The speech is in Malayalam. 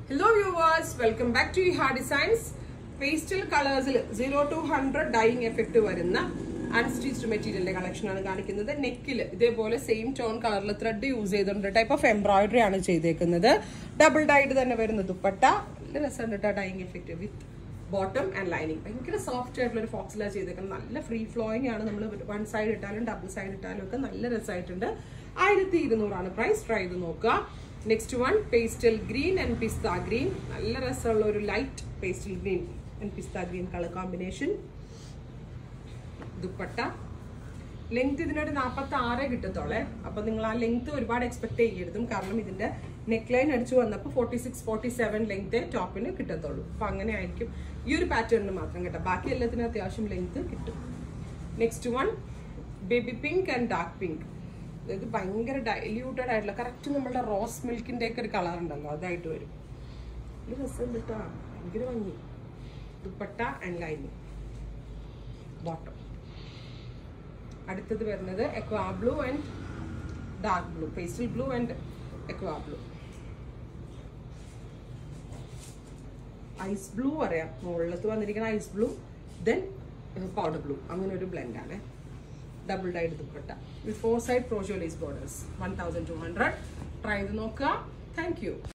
hello viewers welcome back to ഹാ ഡിസൈൻസ് പേസ്റ്റൽ കളേഴ്സിൽ zero to hundred dyeing effect വരുന്ന അൺസ്റ്റിച്ച്ഡ് മെറ്റീരിയലിന്റെ കളക്ഷൻ ആണ് കാണിക്കുന്നത് നെക്കിൽ ഇതേപോലെ സെയിം ടോൺ കളറിൽ ത്രെഡ് യൂസ് ചെയ്തിട്ടുണ്ട് ടൈപ്പ് ഓഫ് എംബ്രോയിഡറി ആണ് ചെയ്തേക്കുന്നത് ഡബിൾ ഡൈഡ് തന്നെ വരുന്ന ദുപ്പട്ട നല്ല രസമുണ്ട് കേട്ടോ dyeing effect with bottom and lining ഭയങ്കര സോഫ്റ്റ് ആയിട്ടുള്ള ഒരു ഫോക്സിലാണ് ചെയ്തേക്കുന്നത് നല്ല ഫ്രീ ഫ്ലോയിങ് ആണ് നമ്മൾ വൺ സൈഡ് ഇട്ടാലും ഡബിൾ സൈഡ് ഇട്ടാലും ഒക്കെ നല്ല രസമായിട്ടുണ്ട് ആയിരത്തി ഇരുന്നൂറാണ് പ്രൈസ് ട്രൈ ചെയ്ത് നോക്കുക next one pastel green and pista green നല്ല രസമുള്ള ഒരു light pastel green and pista green colour combination dupatta length ഇതിനൊരു നാൽപ്പത്തി ആറേ കിട്ടത്തോളെ അപ്പൊ നിങ്ങൾ ആ ലെങ്ത് ഒരുപാട് എക്സ്പെക്ട് ചെയ്യരുതും കാരണം ഇതിന്റെ നെക്ക് ലൈൻ അടിച്ചു വന്നപ്പോൾ forty six forty seven length ടോപ്പിന് കിട്ടത്തുള്ളൂ അപ്പൊ അങ്ങനെ ആയിരിക്കും ഈ ഒരു പാറ്റേണിന് മാത്രം കേട്ടോ ബാക്കി എല്ലാത്തിനും അത്യാവശ്യം ലെങ്ത് കിട്ടും next one baby pink and dark pink ഇത് ഭയങ്കര ഡൈല്യൂട്ടഡ് ആയിട്ടുള്ള കറക്റ്റ് നമ്മളുടെ റോസ് മിൽക്കിന്റെ ഒക്കെ ഒരു കളർ ഉണ്ടല്ലോ അതായിട്ട് വരും ഒരു രസം കിട്ടാ ഭയങ്കര ഭംഗി ദുപ്പട്ട ആൻഡ് ലൈനിങ് ബോട്ടം അടുത്തത് വരുന്നത് aqua blue and dark blue pastel blue and aqua blue ice blue അറിയാം മുകളിലത്ത് വന്നിരിക്കുന്ന ice blue then powder blue അങ്ങനെ ഒരു ബ്ലെൻഡ് ആണ് double dyed dupatta with four side പ്രോഷോലൈസ് borders one thousand two hundred try ചെയ്ത് നോക്കുക താങ്ക് യു